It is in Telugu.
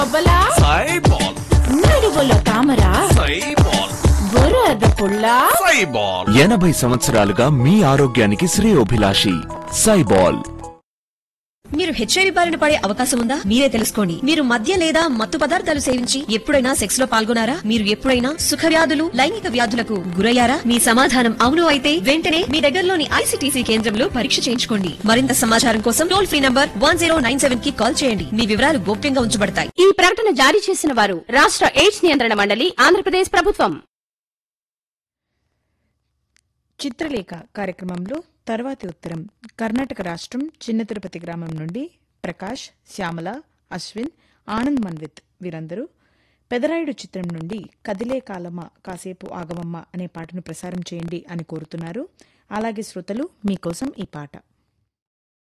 బొబ్బలా సైబాల్ నడువులో తామర సైబాల్ బురద పుల్ల సైబాల్ ఎనభై సంవత్సరాలుగా మీ ఆరోగ్యానికి శ్రేయోభిలాషి సైబాల్ మీరు హెచ్ఐవి బారిన పడే అవకాశం ఉందా మీరే తెలుసుకోండి మీరు మద్య లేదా మత్తు పదార్థాలు సేవించి ఎప్పుడైనా సెక్స్ లో పాల్గొనారా మీరు ఎప్పుడైనా సుఖ వ్యాధులు లైంగిక వ్యాధులకు గురయ్యారా మీ సమాధానం అవును అయితే వెంటనే మీ దగ్గరలోని ఐసీటీసీ కేంద్రంలో పరీక్ష చేయించుకోండి మరింత సమాచారం కోసం టోల్ ఫ్రీ నంబర్ వన్ కి కాల్ చేయండి మీ వివరాలు గోప్యంగా ఉంచబడతాయి ఈ ప్రకటన జారీ చేసిన వారు రాష్ట్ర ఎయిడ్స్ నియంత్రణ మండలి ఆంధ్రప్రదేశ్ ప్రభుత్వం చిత్రలేఖ కార్యక్రమంలో తర్వాతి ఉత్తరం కర్ణాటక రాష్ట్రం చిన్న తిరుపతి గ్రామం నుండి ప్రకాష్ శ్యామల అశ్విన్ ఆనంద్ మన్విత్ వీరందరూ పెదరాయుడు చిత్రం నుండి కదిలే కాలమ్మ కాసేపు ఆగవమ్మ అనే పాటను ప్రసారం చేయండి అని కోరుతున్నారు అలాగే శ్రోతలు మీకోసం ఈ పాట